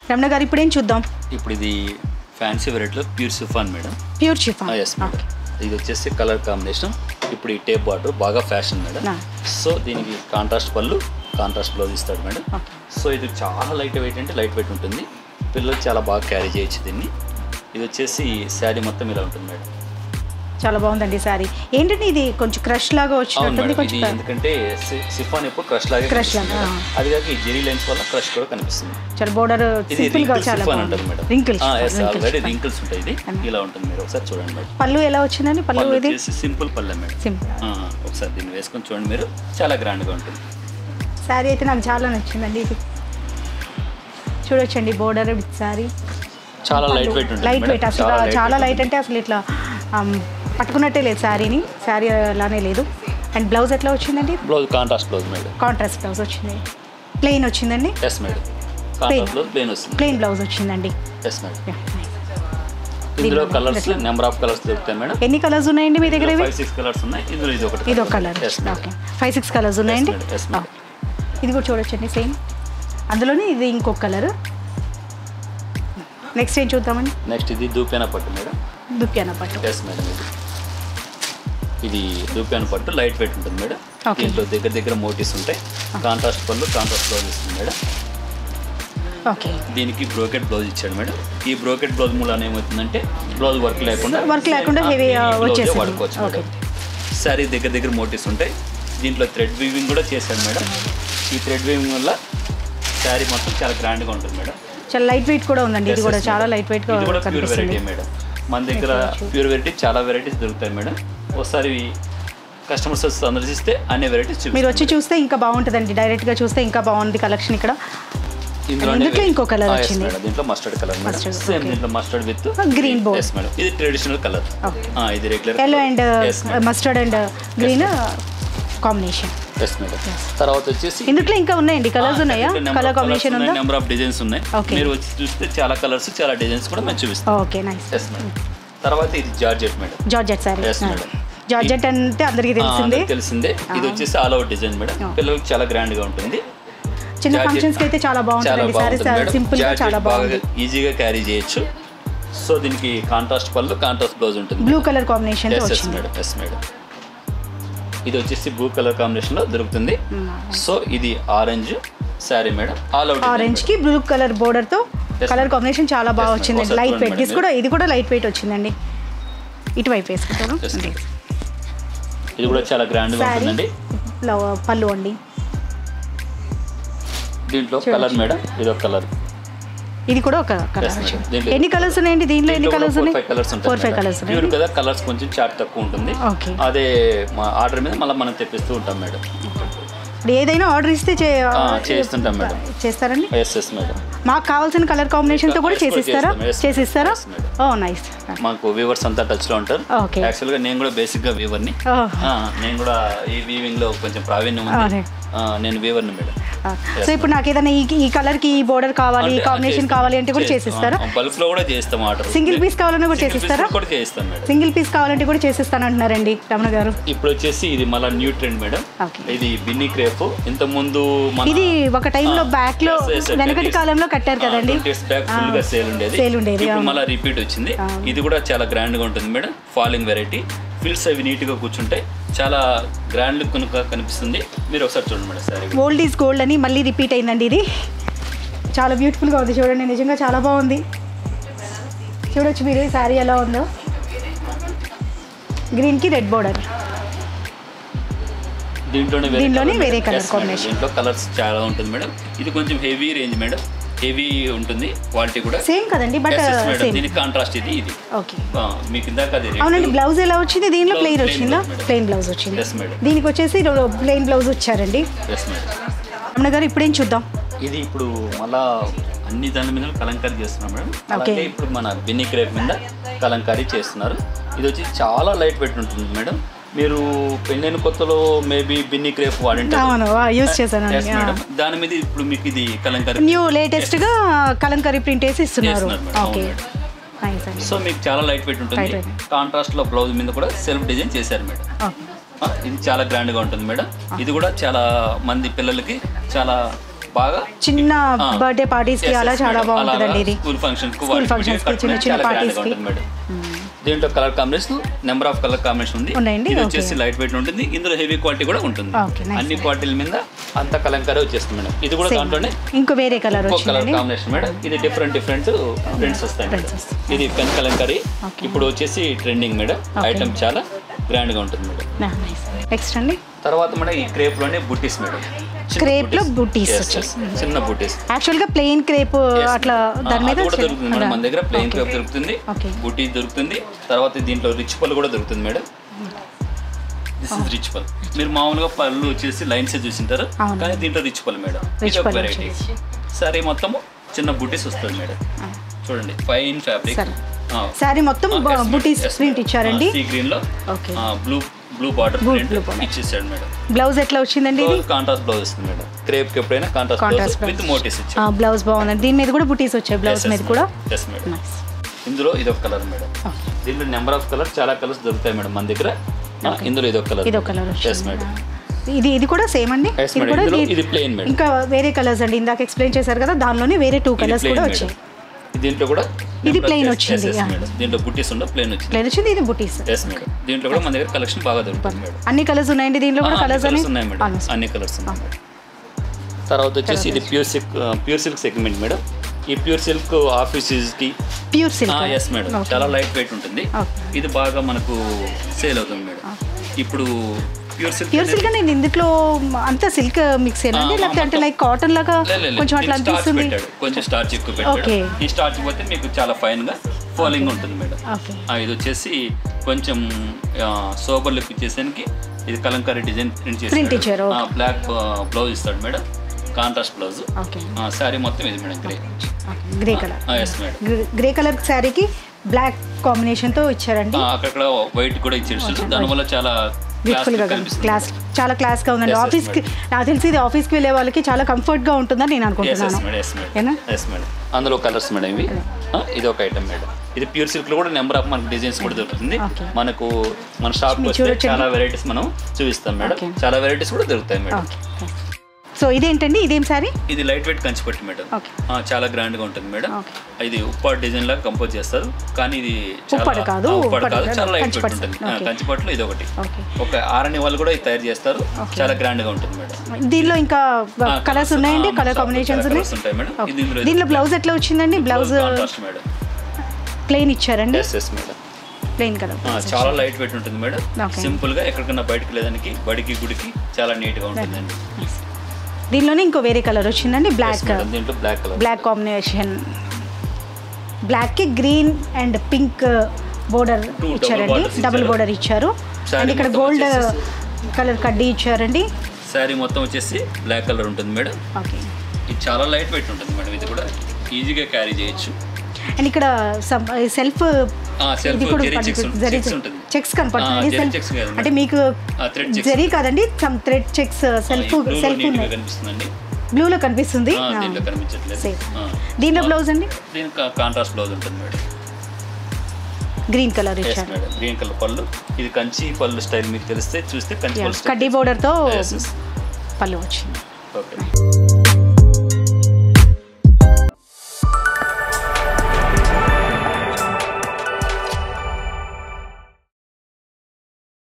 రమణ గారు ఇప్పుడేం చూద్దాం ఇప్పుడు ఇది ఫ్యాన్సీ వెరైటీలో pure chiffon madam pure chiffon yes madam ఇది వచ్చేసి కలర్ కాంబినేషన్ ఇప్పుడు ఈ టేప్ బార్డర్ బాగా ఫ్యాషన్ మేడం Ah. సో దీనికి కాంట్రాస్ట్ పళ్ళు కాంట్రాస్ట్ బ్లౌజ్ ఇస్తాడు మేడం Okay. సో ఇది చాలా లైట్ వెయిట్ అంటే లైట్ వెయిట్ ఉంటుంది పిల్లలు చాలా బాగా క్యారీ చేయొచ్చు దీన్ని ఇది వచ్చేసి శారీ మొత్తం ఇలా ఉంటుంది మేడం చాలా బాగుందండి సారీ ఏంటంటే ఇది కొంచెం క్రష్ లాగా అవును వచ్చినట్టుంది మేడం ఇది కొంచెం ఎందుకంటే సి- సిఫాన్ ఎప్పుడు క్రష్ లాగే Crush కనిపిస్తుంది లాగా, మేడం. అది కాక ఈ జెరీ లైన్స్ వల్ల క్రష్ కూడా కనిపిస్తుంది చాలా బోర్డర్ ఇది సింపుల్ గా రింకిల్స్ చాలా సిఫాన్ బాగుంది ఉంటుంది మేడం రింకిల్స్ ఆల్రెడీ రింకిల్స్ ఉంటాయి ఇది ఇలా ఉంటుంది మీరు ఒకసారి చూడండి మేడం పళ్ళు ఎలా వచ్చిందండి పళ్ళు పళ్ళు ఇది వచ్చేసి సింపుల్ పల్లె మేడం సింపుల్ ఆ, ఒకసారి దీన్ని వేసుకొని చూడండి మీరు చాలా గ్రాండ్గా ఉంటుంది శారీ అయితే నాకు చాలా నచ్చిందండి ఇది చూడొచ్చండి బోర్డర్ విత్ శారీ చాలా లైట్ వెయిట్ ఉంటుంది లైట్ మేడం. వెయిట్ అసలు light చాలా weight లైట్ అంటే అసలు ఇట్లా ఆమ్, పట్టుకున్నట్టే లేదు శారీని శారీ అలానే లేదు అండ్ బ్లౌజ్ ఎట్లా వచ్చిందండి ఉంటుంది. Blouse contrast blouse madam contrast blouse వచ్చింది ప్లెయిన్ వచ్చిందండి yes madam contrast blouse plain వస్తుంది ప్లెయిన్ బ్లౌజ్ వచ్చిందండి ఎస్ మేడం Yeah, nice. ఇందులో దీంట్లో కలర్స్ ఎట్లా? నెంబర్ ఆఫ్ కలర్స్ దొరుకుతాయి మేడం ఎన్ని కలర్స్ ఉన్నాయండి మీ దగ్గర ఇవి ఫైవ్ సిక్స్ కలర్స్ ఉన్నాయి ఇందులో ఇది ఒకటి ఇది ఒక colour yes madam okay five six colours ఉన్నాయండి madam, yes, madam. Okay. ఇది కూడా చూడొచ్చండి సేమ్ అందులోనే ఇది ఇంకొక కలర్ నెక్స్ట్ ఏం చూద్దామండి నెక్స్ట్ ఇది దూపేన పట్టు మేడం దుక్కాన పట్టు ఎస్ మేడం ఇది ఇది దూపేన పట్టు లైట్ వెయిట్ ఉంటుంది మేడం Okay. దీంట్లో దగ్గర దగ్గర మోటీస్ ఉంటాయి కాంట్రాస్ట్ పళ్ళు కాంట్రాస్ట్ బ్లౌజ్ ఇస్తుంది మేడం ఓకే దీనికి బ్రోకెట్ బ్లౌజ్ ఇచ్చాడు మేడం ఈ బ్రోకెట్ బ్లౌజ్ మూలన ఏమవుతుందంటే బ్లౌజ్ వర్క్ లేకుండా Work లేకుండా same heavy, ఆ uh, heavy blouse ఏ వచ్చేసింది. వాడుకోవచ్చు Okay. మేడం సారీ దగ్గర దగ్గర మోటీస్ ఉంటాయి దీంట్లో థ్రెడ్ వీవింగ్ కూడా చేశాడు మేడం ఈ థ్రెడ్ వీవింగ్ వల్ల శారీ మొత్తం చాలా గ్రాండ్గా ఉంటుంది మేడం చాలా లైట్ వెయిట్ కూడా ఉందండి ఇది Yes, కూడా yes, చాలా madam. లైట్ వెయిట్ గా ఇది కూడా ప్యూర్ కనిపిస్తుంది వెరైటీ మేడం మన దగ్గర ప్యూర్ వెరైటీ చాలా వెరైటీస్ దొరుకుతాయి మేడం ఒకసారి కస్టమర్స్ వచ్చి సందర్శిస్తే అన్ని వెరైటీస్ మీరు వచ్చి చూస్తే ఇంకా బాగుంటుందండి డైరెక్ట్ గా చూస్తే ఇంకా బాగుంది కలెక్షన్ ఇక్కడ ఇందులో ఇంకో colour వచ్చింది. దీంట్లో mustard colour madam Mustard, same okay. దీంట్లో mustard with Green board. Yes madam ఇది ట్రెడిషనల్ కలర్ Okay. ఇది regular yellow and mustard and green combination yes madam తర్వాత వచ్చేసి ఇందులో ఇంకా ఉన్నాయండి కలర్స్ ఉన్నాయా కలర్ కాంబినేషన్ ఉందా నెంబర్ ఆఫ్ డిజైన్స్ ఉన్నాయి Okay. మీరు వచ్చి చూస్తే చాలా కలర్స్ చాలా డిజైన్స్ కూడా మేము చూపిస్తాం ఓకే నైస్ ఎస్ మేడం తర్వాత ఇది georgette madam georgette sari Yes, madam. Georgette అంటే అందరికీ ఆ, తెలిసిందే అందరికి తెలిసిందే ఇది వచ్చేసి all out design madam Oh. పిల్లలకి చాలా గ్రాండ్ గా ఉంటుంది చిన్న Jarget- ఫంక్షన్స్ కి అయితే చాలా చాలా బాగుంటుంది సారీ బాగుంటుంది మేడం. సింపుల్ గా Jarget చాలా బాగుంది బాగా ఈజీగా క్యారీ చేయొచ్చు సో దీనికి కాంట్రాస్ట్ పళ్ళు కాంట్రాస్ట్ బ్లౌజ్ ఉంటుంది బ్లూ కలర్ కాంబినేషన్ తో ఎస్ ఎస్ వచ్చింది మేడం ఎస్ మేడం ఇది వచ్చేసి బ్లూ కలర్ కాంబినేషన్ లో దొరుకుతుంది సో ఇది orange sari madam all out orange కి బ్లూ కలర్ బోర్డర్ తో Yes, కలర్ madam. కాంబినేషన్ చాలా బాగా Yes, madam. వచ్చిందండి ఒకసారి లైట్ చూడండి వెయిట్ madam ఇది కూడా ఇది కూడా లైట్ వెయిట్ వచ్చిందండి ఇటువైపు వేసుకుంటారు Yes, madam. ఇది కూడా చాలా గ్రాండ్ గా శారీ ఉంటుందండి పళ్ళు అండి దీంట్లో చూడొచ్చు. కలర్ మేడం ఇది ఒక కలర్ ఇది కూడా ఒక కలర్ Yes, madam. దీంట్లో- ఎన్ని కలర్స్ ఉన్నాయండి దీంట్లో ఎన్ని కలర్స్ ఫోర్ ఉన్నాయి ఫైవ్ కలర్స్ ఉంటాయి ఫోర్ ఫైవ్ కలర్స్ ప్యూర్ ఉన్నాయి కదా కలర్స్ కొంచెం చాట్ తక్కువ ఉంటుంది ఓకే అదే మా ఆర్డర్ మీద మళ్ళీ మనం తెప్పిస్తూ ఉంటాం మేడం ఇప్పుడు ఏదైనా ఆర్డర్ ఇస్తే చే- ఆ, చేస్తుంటాం మేడం చేస్తారండి ఎస్ ఎస్ మేడం మాకు కావాల్సిన కలర్ కాంబినేషన్ తో కూడా Yes, కూడా చేసిస్తారా చేస్తాం. Yes, చేసిస్తారా yes, madam. ఓ నైస్ మాకు వీవర్స్ అంతా టచ్ లో ఉంటారు Okay. యాక్చువల్ గా నేను కూడా బేసిక్ గా వీవర్ని ఓ ఆ, నేను కూడా ఈ వీవింగ్ లో కొంచెం ప్రావీణ్యం ఉంది అదే. ఆ, నేను వీవర్ని మేడం సో ఇప్పుడు నాకు ఏదైనా ఈ ఈ కలర్ కి ఈ బోర్డర్ కావాలి ఈ కాంబినేషన్ కావాలి అంటే కూడా చేసిస్తారా బల్క్ లో కూడా చేస్తాం ఆర్డర్ సింగిల్ పీస్ కావాలన్నా కూడా చేసిస్తారా కూడా చేస్తాం మేడం సింగిల్ పీస్ కావాలంటే కూడా చేసిస్తాను అంటున్నారండి రమణ గారు ఇప్పుడు వచ్చేసి ఇది మళ్ళీ న్యూ ట్రెండ్ మేడం Okay. ఇది బిన్నీ క్రేప్ ఇంత ముందు మన ఇది ఒక టైంలో బ్యాక్ లో Yes, yes, yes. వెనకటి కాలంలో కట్టారు కదండి బ్యాక్ ఫుల్ గా సేల్ ఉండేది సేల్ ఉండేది, ఇప్పుడు అవును. మళ్ళీ రిపీట్ వచ్చింది అవును. ఇది కూడా చాలా గ్రాండ్ గా ఉంటుంది మేడం ఫాలింగ్ వెరైటీ ఫిల్స్ అవి నీట్ గా కూర్చుంటాయి చాలా గ్రాండ్ లుక్ కనుక కనిపిస్తుంది మీరు ఒకసారి చూడండి madam sorry old is gold అని మళ్ళీ రిపీట్ అయిందండి ఇది చాలా బ్యూటిఫుల్గా ఉంది చూడండి నిజంగా చాలా బాగుంది చూడొచ్చు మీరు ఈ శారీ ఎలా ఉందో గ్రీన్కి రెడ్ బోర్డర్ దీంట్లోనే దీంట్లోనే colour వేరే మేడం. colour Yes, combination. మేడం. దీంట్లో కలర్స్ చాలా ఉంటుంది మేడం ఇది కొంచెం హెవీ రేంజ్ మేడం హెవీ ఉంటుంది క్వాలిటీ కూడా సేమ్ కదండి but Yes, yes, madam. Same దీనికి కాంట్రాస్ట్ ఇది ఇది ఓకే ఆ, మీకు ఇందాక అది red. అవునండి బ్లౌజ్ ఎలా వచ్చింది దీనిలో Blouse ప్లెయిన్ plain వచ్చిందా blouse, madam. ప్లెయిన్ బ్లౌజ్ వచ్చింది Yes, madam. దీనికి వచ్చేసి ప్లెయిన్ బ్లౌజ్ వచ్చారండి Yes, మేడం రమణ గారు ఇప్పుడేం చూద్దాం ఇది ఇప్పుడు మళ్ళా అన్ని దాని మీద కలంకారీ చేస్తున్నాం మేడం అలాగే ఇప్పుడు మన బిన్ని క్రేప్ మీద కలంకారీ చేస్తున్నారు ఇది వచ్చి చాలా లైట్ వెయిట్ ఉంటుంది మేడం మీరు పెళ్ళైన కొత్తలో మేబీ బిన్ని క్రేప్ వాడింటారు అవును యూజ్ చేశాను Yes, madam. దాని మీద ఇప్పుడు మీకు ఇది కలంకారీ న్యూ లేటెస్ట్ గా కలంకరీ ప్రింట్ వేసి ఇస్తున్నారు చేస్తున్నారు మేడం. ఓకే అవును నైస్ అండి సో మీకు చాలా లైట్ వెయిట్ ఉంటుంది Light weight. కాంట్రాస్ట్ లో బ్లౌజ్ మీద కూడా సెల్ఫ్ డిజైన్ చేశారు మేడం ఓకే ఆ, ఇది చాలా గ్రాండ్ గా ఉంటుంది మేడం ఇది కూడా చాలా మంది పిల్లలకి చాలా బాగా చిన్న ఆ. బర్త్డే పార్టీస్ కి Yes, అలా yes, చాలా madam. బాగుంటుందండి అలాగా ఇది స్కూల్ ఫంక్షన్ కు స్కూల్ వాటికి ఫంక్షన్స్ కి వీటికి చిన్న చిన్న చాలా grand పార్టీస్ గా కి ఉంటుంది మేడం దీంట్లో colour combination number of colour combination ఉంది ఉన్నాయండి? ఇది Okay. వచ్చేసి లైట్ వెయిట్ ఉంటుంది ఇందులో హెవీ క్వాలిటీ కూడా ఉంటుంది Okay, nice. అన్ని క్వాలిటీల మీద అంత కలంకారీ వచ్చేస్తుంది మేడం ఇది కూడా Same. దాంట్లోనే ఇంకో వేరే కలర్ ఇంకో కలర్ వచ్చిందండి కాంబినేషన్ మేడం ఇది డిఫరెంట్ డిఫరెంట్ ప్రింట్స్ వస్తాయి Prints మేడం వస్తాయి. ఇది పెన్ కలంకారీ Okay. ఇప్పుడు వచ్చేసి ట్రెండింగ్ మేడం Okay. ఐటమ్ చాలా గ్రాండ్ గా ఉంటుంది మేడం నెక్స్ట్ అండి తర్వాత మేడం ఈ క్రేప్ లోనే బుట్టీస్ మేడం చిన్న Crepe లో booties Yes, వచ్చేసి. yes. చిన్న బుట్టీస్ యాక్చువల్ గా ప్లెయిన్ క్రేప్ Yes, అట్లా madam. దాని ఆ, మీద అది కూడా చిన్న- దొరుకుతుంది మేడం మన దగ్గర ప్లెయిన్ Okay. క్రేప్ దొరుకుతుంది Okay. బుటీ దొరుకుతుంది తర్వాత దీంట్లో రిచ్ పళ్ళు కూడా దొరుకుతుంది మేడం దిస్ ఇస్ రిచ్ పల్ మీరు మామూలుగా పళ్ళు వచ్చేసి లైన్స్ చూసింటారు అవును. కానీ దీంట్లో రిచ్ పళ్ళు మేడం Rich ఇది ఒక పళ్ళు వెరైటీ వచ్చేసి. సరే మొత్తము చిన్న బుటీస్ వస్తుంది మేడం చూడండి ఫైన్ ఫ్యాబ్రిక్ సరే. శారీ మొత్తం బుటీస్ ప్రింట్ ఇచ్చారండి సీ గ్రీన్ లో okay blue blue border Blue- print blue border. ఇచ్చేసాడు మేడం బ్లౌజ్ ఎట్లా వచ్చిందండి ఇది కాంట్రాస్ట్ బ్లౌజ్ వస్తుంది మేడం క్రేప్ కి ఎప్పుడైనా contrast Contrast blouse with blouse. Motifs ఇచ్చాడు బ్లౌజ్ బాగుందండి దీని మీద కూడా బుటీస్ వచ్చాయి బ్లౌజ్ మీద కూడా ఎస్ మేడం నైస్ ఇందులో ఇది ఒక కలర్ మేడం దీంట్లో నెంబర్ ఆఫ్ కలర్ చాలా కలర్స్ దొరుకుతాయి మేడం మన దగ్గర ఆ, ఇందులో ఇది ఒక కలర్ ఇది ఒక కలర్ ఎస్ వచ్చింది మేడం ఇది ఇది కూడా సేమ్ అండి Yes, madam. ఇందులో ఇది plain, madam. ఇంకా వేరే కలర్స్ అండి ఇందాక ఎక్స్ప్లెయిన్ చేశారు కదా దానిలోనే వేరే టూ ఇది కలర్స్ plain కూడా మేడం. వచ్చాయి దీంట్లో కూడా ఇది number of- plain yes, వచ్చింది, yes, yes, yeah. మేడం దీంట్లో బుట్టీస్ ఉండ ప్లేన్ వచ్చింది ప్లేన్ వచ్చింది ఇది బుటీస్ ఎస్ మేడం దీంట్లో కూడా మన దగ్గర కలెక్షన్ బాగా దొరుకుతుంది మేడం అన్ని కలర్స్ ఉన్నాయండి దీంట్లో కూడా ఆ, అన్ని కలర్స్ అని colours ఉన్నాయి మేడం Almost. అన్ని కలర్స్ ఉన్నాయి మేడం తర్వాత వచ్చేసి ఇది pure silk pure silk segment madam ఈ ప్యూర్ సిల్క్ ఆఫీసెస్కి ప్యూర్ సిల్క్ ఎస్ మేడం చాలా లైట్ వెయిట్ ఉంటుంది Okay. ఇది బాగా మనకు సేల్ అవుతుంది మేడం ఇప్పుడు ప్యూర్ సిల్క్ ప్యూర్ సిల్క్ అంటే ఇందులో అంత సిల్క్ మిక్స్ ఏనండి ఆ, లేకపోతే అంటే మొత్తం. లైక్ కాటన్ లాగా కొంచెం అట్లా అనిపిస్తుంది పెట్టాడు కొంచెం స్టార్చ్ ఎక్కువ Okay. పెట్టాడు ఈ స్టార్చ్ పోతే మీకు చాలా ఫైన్ గా ఫాలింగ్ ఉంటుంది మేడం ఓకే ఆ, ఇది వచ్చేసి కొంచెం సోబర్ లుక్ ఇచ్చేసానికి ఇది కలంకారీ డిజైన్ ప్రింట్ Print ఇచ్చారు, okay. బ్లాక్ బ్లౌజ్ ఇస్తాడు madam contrast blouse okay sari మొత్తం ఇది madam grey grey colour yes madam grey colour శారీకి బ్లాక్ కాంబినేషన్ తో ఇచ్చారండి అక్కడ వైట్ కూడా ఇచ్చేసాడు దానివల్ల చాలా బ్యూటిఫుల్ గా కనిపిస్తుంది క్లాస్ చాలా క్లాస్ గా ఉందండి Yes, yes, ఆఫీస్ కి నాకు తెలిసి ఇది ఆఫీస్ కి వెళ్ళే వాళ్ళకి చాలా కంఫర్ట్ గా ఉంటుందని నేను ఎస్ అనుకుంటున్నాను మేడం ఎస్ మేడం ఏనా ఎస్ మేడం అందులో కలర్స్ మేడం ఇవి ఆ, ఇది ఒక ఐటమ్ మేడం ఇది ప్యూర్ సిల్క్ లో కూడా నెంబర్ ఆఫ్ మనకు డిజైన్స్ కూడా దొరుకుతుంది Okay. మనకు మన షాప్ మీరు వస్తే చూడొచ్చండి. చాలా వెరైటీస్ మనం చూపిస్తాం మేడం Okay. చాలా వెరైటీస్ కూడా దొరుకుతాయి మేడం ఓకే సో ఇదేంటండి ఇదేం శారీ ఇది లైట్ వెయిట్ కంచిపట్టు మేడం ఓకే ఆ, చాలా గ్రాండ్ గా ఉంటుంది మేడం Okay. ఇది ఉప్పాడు డిజైన్ లాగా కంపోజ్ చేస్తారు కానీ ఇది చాలా- ఉప్పాడు కాదు, ఆ, ఉప్పాడు ఉప్పాడు కాదు కాదు, చాలా లైట్ వెయిట్ కంచిపట్టు. ఉంటుంది ఆ, Okay. కంచిపట్టులో ఇది ఒకటి ఓకే ఒక ఆరణి వాళ్ళు కూడా ఇది తయారు చేస్తారు చాలా గ్రాండ్ గా ఉంటుంది మేడం దీనిలో ఇంకా ఆ, కలర్స్ ఉన్నాయండి ఆ, కలర్ చాలా కాంబినేషన్స్ colours ఉన్నాయి ఉంటాయి మేడం Okay. ఇది ఇందులో దీనిలో బ్లౌజ్ ఎట్లా వచ్చిందండి బ్లౌజ్ కాంట్రాస్ట్ మేడం ప్లెయిన్ ఇచ్చారండి yes yes madam plain colour ఆ, చాలా లైట్ వెయిట్ ఉంటుంది మేడం Okay. సింపుల్ గా ఎక్కడికన్నా బయటకు లేదానికి బడికి గుడికి చాలా నీట్ గా ఉంటుందండి దీనిలోనే ఇంకో వేరే కలర్ వచ్చిందండి Yes, బ్లాక్ madam. దీంట్లో black colour black combination black కి green and pink border double ఇచ్చారండి borders డబుల్ ఇచ్చారు. బోర్డర్ ఇచ్చారు Saree అండ్ ఇక్కడ మొత్తం గోల్డ్ వచ్చేసి- కలర్ కడ్డీ ఇచ్చారండి శారీ మొత్తం వచ్చేసి బ్లాక్ కలర్ ఉంటుంది మేడం ఓకే ఇది చాలా లైట్ వెయిట్ ఉంటుంది మేడం ఇది కూడా ఈజీగా క్యారీ చేయొచ్చు అండ్ ఇక్కడ సెల్ఫ్ ఆ, self ఇది కూడా జరీ checks ఉంటుంది. checks ఉంటుంది. చెక్స్ ఆ, కనపడుతుంది జరీ Self- checks కాదు అంటే మీకు ఆ, thread checks. జరీ కాదండి some thread checks self self నీట్గా ఉన్నాయి కనిపిస్తుందండి బ్లూలో కనిపిస్తుంది ఆ, దీంట్లో కనిపించట్లేదు Same. ఆ. దీనిలో బ్లౌజ్ అండి దీనికి కాంట్రాస్ట్ బ్లౌజ్ ఉంటుంది మేడం గ్రీన్ కలర్ ఎస్ ఇచ్చారు మేడం గ్రీన్ కలర్ పళ్ళు ఇది కంచి పళ్ళు స్టైల్ మీకు తెలిస్తే చూస్తే కంచి Yeah, పళ్ళు కడ్డీ బోర్డర్ తో Yes, yes. పళ్ళు వచ్చింది ఓకే